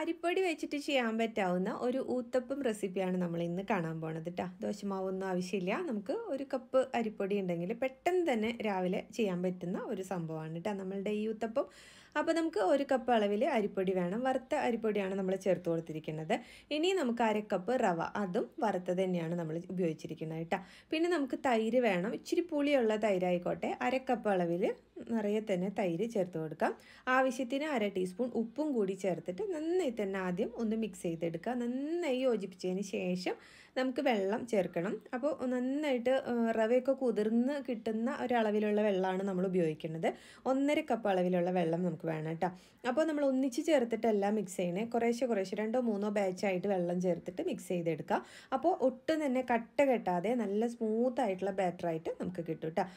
അരിപ്പൊടി വെച്ചിട്ട് ചെയ്യാൻ പറ്റാവുന്ന ഒരു ഊത്തപ്പം റെസിപ്പിയാണ് നമ്മൾ ഇന്ന് കാണാൻ പോണത് കേട്ടോ ദോശമാവൊന്നും ആവശ്യമില്ല നമുക്ക് ഒരു കപ്പ് അരിപ്പൊടി ഉണ്ടെങ്കിൽ പെട്ടെന്ന് തന്നെ രാവിലെ ചെയ്യാൻ പറ്റുന്ന ഒരു സംഭവമാണ് കേട്ടോ നമ്മളുടെ ഈ ഊത്തപ്പം അപ്പോൾ നമുക്ക് ഒരു കപ്പ് അളവിൽ അരിപ്പൊടി വേണം വറുത്ത അരിപ്പൊടിയാണ് നമ്മൾ ചേർത്ത് കൊടുത്തിരിക്കുന്നത് ഇനി നമുക്ക് അരക്കപ്പ് റവ അതും വറുത്തത് തന്നെയാണ് നമ്മൾ ഉപയോഗിച്ചിരിക്കുന്നത് കേട്ടോ പിന്നെ നമുക്ക് തൈര് വേണം ഇച്ചിരി പുളിയുള്ള തൈരായിക്കോട്ടെ അരക്കപ്പ് അളവിൽ നിറയെ തന്നെ തൈര് ചേർത്ത് കൊടുക്കാം ആവശ്യത്തിന് അര ടീസ്പൂൺ ഉപ്പും കൂടി ചേർത്തിട്ട് നന്നായി തന്നെ ആദ്യം ഒന്ന് മിക്സ് ചെയ്തെടുക്കുക നന്നായി യോജിപ്പിച്ചതിന് ശേഷം നമുക്ക് വെള്ളം ചേർക്കണം അപ്പോൾ നന്നായിട്ട് റവയൊക്കെ കുതിർന്ന് കിട്ടുന്ന ഒരളവിലുള്ള വെള്ളമാണ് നമ്മൾ ഉപയോഗിക്കുന്നത് ഒന്നര കപ്പ് അളവിലുള്ള വെള്ളം നമുക്ക് വേണം കേട്ടോ അപ്പോൾ നമ്മൾ ഒന്നിച്ച് ചേർത്തിട്ടല്ല മിക്സ് ചെയ്യണേ കുറേശ്ശെ കുറേശ്ശെ രണ്ടോ മൂന്നോ ബാച്ചായിട്ട് വെള്ളം ചേർത്തിട്ട് മിക്സ് ചെയ്തെടുക്കുക അപ്പോൾ ഒട്ടും തന്നെ കട്ട കെട്ടാതെ നല്ല സ്മൂത്ത് ആയിട്ടുള്ള ബാറ്ററായിട്ട് നമുക്ക് കിട്ടും കേട്ടോ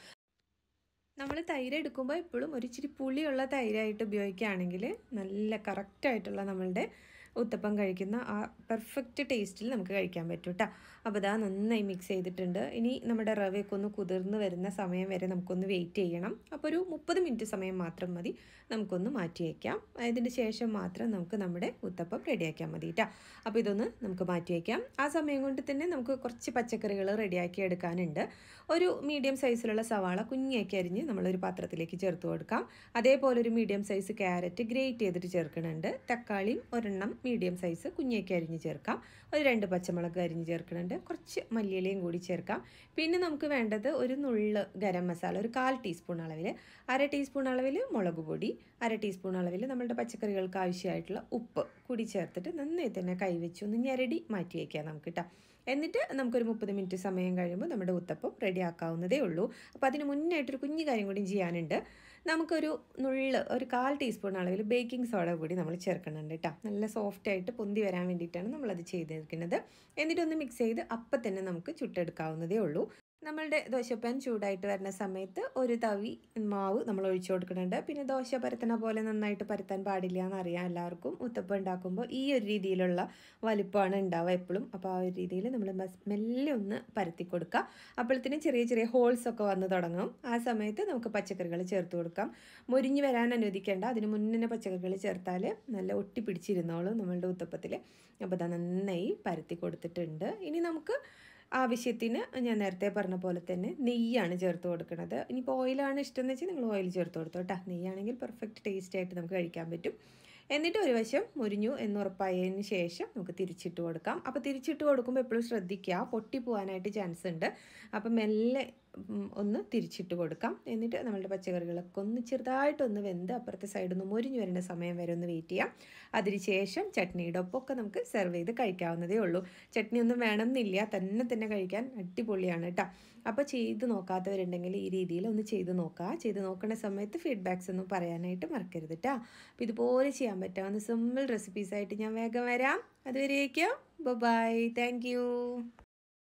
നമ്മൾ തൈര് എടുക്കുമ്പോൾ എപ്പോഴും ഒരു ഇച്ചിരി പുളിയുള്ള തൈരായിട്ട് ഉപയോഗിക്കുകയാണെങ്കിൽ നല്ല കറക്റ്റായിട്ടുള്ള നമ്മളുടെ ഉത്തപ്പം കഴിക്കുന്ന ആ പെർഫെക്റ്റ് ടേസ്റ്റിൽ നമുക്ക് കഴിക്കാൻ പറ്റും കേട്ടോ അപ്പോൾ ഇതാ നന്നായി മിക്സ് ചെയ്തിട്ടുണ്ട് ഇനി നമ്മുടെ റവയൊക്കെ ഒന്ന് കുതിർന്ന് വരുന്ന സമയം വരെ നമുക്കൊന്ന് വെയിറ്റ് ചെയ്യണം അപ്പോൾ ഒരു മുപ്പത് മിനിറ്റ് സമയം മാത്രം മതി നമുക്കൊന്ന് മാറ്റി വയ്ക്കാം അതിന് ശേഷം മാത്രം നമുക്ക് നമ്മുടെ ഉത്തപ്പം റെഡിയാക്കിയാൽ മതി കേട്ടോ അപ്പോൾ ഇതൊന്ന് നമുക്ക് മാറ്റി വയ്ക്കാം ആ സമയം കൊണ്ട് തന്നെ നമുക്ക് കുറച്ച് പച്ചക്കറികൾ റെഡിയാക്കി എടുക്കാനുണ്ട് ഒരു മീഡിയം സൈസിലുള്ള സവാള കുഞ്ഞാക്കി അരിഞ്ഞ് നമ്മളൊരു പാത്രത്തിലേക്ക് ചേർത്ത് കൊടുക്കാം അതേപോലെ ഒരു മീഡിയം സൈസ് ക്യാരറ്റ് ഗ്രേറ്റ് ചെയ്തിട്ട് ചേർക്കുന്നുണ്ട് തക്കാളിയും ഒരെണ്ണം മീഡിയം സൈസ് കുഞ്ഞേക്ക് അരിഞ്ഞ് ചേർക്കാം ഒരു രണ്ട് പച്ചമുളക് അരിഞ്ഞ് ചേർക്കുന്നുണ്ട് കുറച്ച് മല്ലിയിലയും കൂടി ചേർക്കാം പിന്നെ നമുക്ക് വേണ്ടത് ഒരു നുള്ള് ഗരം മസാല ഒരു കാൽ ടീസ്പൂൺ അളവിൽ അര ടീസ്പൂൺ അളവിൽ മുളക് പൊടി അര ടീസ്പൂൺ അളവിൽ നമ്മുടെ പച്ചക്കറികൾക്ക് ആവശ്യമായിട്ടുള്ള ഉപ്പ് കൂടി ചേർത്തിട്ട് നന്നായി തന്നെ കൈവച്ച് ഒന്ന് ഞെരടി മാറ്റി വയ്ക്കാം നമുക്ക് കേട്ടോ എന്നിട്ട് നമുക്കൊരു മുപ്പത് മിനിറ്റ് സമയം കഴിയുമ്പോൾ നമ്മുടെ ഉത്തപ്പം റെഡി ആക്കാവുന്നതേ ഉള്ളൂ അപ്പോൾ അതിന് മുന്നായിട്ടൊരു കുഞ്ഞു കാര്യം കൂടി ചെയ്യാനുണ്ട് നമുക്കൊരു നുള്ള് ഒരു കാൽ ടീസ്പൂൺ അളവിൽ ബേക്കിംഗ് സോഡ കൂടി നമ്മൾ ചേർക്കുന്നുണ്ട് കേട്ടോ നല്ല സോഫ്റ്റ് ആയിട്ട് പൊന്തി വരാൻ വേണ്ടിയിട്ടാണ് നമ്മളത് ചെയ്തെടുക്കുന്നത് എന്നിട്ടൊന്ന് മിക്സ് ചെയ്ത് അപ്പം തന്നെ നമുക്ക് ചുട്ടെടുക്കാവുന്നതേ ഉള്ളൂ നമ്മളുടെ ദോശപ്പാൻ ചൂടായിട്ട് വരുന്ന സമയത്ത് ഒരു തവി മാവ് നമ്മൾ ഒഴിച്ചു കൊടുക്കുന്നുണ്ട് പിന്നെ ദോശ പരത്തണ പോലെ നന്നായിട്ട് പരത്താൻ പാടില്ല എന്നറിയാം എല്ലാവർക്കും ഉത്തപ്പം ഉണ്ടാക്കുമ്പോൾ ഈ ഒരു രീതിയിലുള്ള വലിപ്പമാണ് ഉണ്ടാവുക എപ്പോഴും അപ്പോൾ ആ ഒരു രീതിയിൽ നമ്മൾ മെല്ലെ ഒന്ന് പരത്തി കൊടുക്കുക അപ്പോഴത്തേനും ചെറിയ ചെറിയ ഹോൾസ് ഒക്കെ വന്ന് തുടങ്ങും ആ സമയത്ത് നമുക്ക് പച്ചക്കറികൾ ചേർത്ത് കൊടുക്കാം മുരിഞ്ഞ് വരാൻ അനുവദിക്കേണ്ട അതിന് മുന്നേ പച്ചക്കറികൾ ചേർത്താൽ നല്ല ഒട്ടി പിടിച്ചിരുന്നോളും നമ്മളുടെ ഉത്തപ്പത്തിൽ അപ്പോൾ അത് നന്നായി പരത്തി കൊടുത്തിട്ടുണ്ട് ഇനി നമുക്ക് ആവശ്യത്തിന് ഞാൻ നേരത്തെ പറഞ്ഞ പോലെ തന്നെ നെയ്യാണ് ചേർത്ത് കൊടുക്കുന്നത് ഇനിയിപ്പോൾ ഓയിലാണ് ഇഷ്ടം എന്ന് വെച്ചാൽ നിങ്ങൾ ഓയിൽ ചേർത്ത് കൊടുത്തോ കേട്ടോ നെയ്യാണെങ്കിൽ പെർഫെക്റ്റ് ടേസ്റ്റ് ആയിട്ട് നമുക്ക് കഴിക്കാൻ പറ്റും എന്നിട്ട് ഒരു വശം മുരിഞ്ഞു എന്നുറപ്പായതിന് ശേഷം നമുക്ക് തിരിച്ചിട്ട് കൊടുക്കാം അപ്പോൾ തിരിച്ചിട്ട് കൊടുക്കുമ്പോൾ എപ്പോഴും ശ്രദ്ധിക്കുക പൊട്ടി പോകാനായിട്ട് ചാൻസ് ഉണ്ട് അപ്പം മെല്ലെ ഒന്ന് തിരിച്ചിട്ട് കൊടുക്കാം എന്നിട്ട് നമ്മളുടെ പച്ചക്കറികളൊക്കെ ഒന്ന് ചെറുതായിട്ടൊന്ന് വെന്ത് അപ്പുറത്തെ സൈഡിൽ നിന്ന് മുരിഞ്ഞു വരുന്ന സമയം വരെ ഒന്ന് വെയിറ്റ് ചെയ്യാം അതിനുശേഷം ചട്നിയുടെ ഒപ്പമൊക്കെ നമുക്ക് സെർവ് ചെയ്ത് കഴിക്കാവുന്നതേ ഉള്ളൂ ചട്നി ഒന്നും വേണമെന്നില്ല തന്നെ തന്നെ കഴിക്കാൻ അടിപൊളിയാണ് കേട്ടോ അപ്പോൾ ചെയ്ത് നോക്കാത്തവരുണ്ടെങ്കിൽ ഈ രീതിയിൽ ഒന്ന് ചെയ്ത് നോക്കുക ചെയ്ത് നോക്കുന്ന സമയത്ത് ഫീഡ്ബാക്സ് ഒന്നും പറയാനായിട്ട് മറക്കരുത് കേട്ടോ അപ്പോൾ ഇതുപോലെ ചെയ്യാൻ പറ്റാവുന്ന സിമ്പിൾ റെസിപ്പീസായിട്ട് ഞാൻ വേഗം വരാം അതുവരേക്കും ബൈ താങ്ക്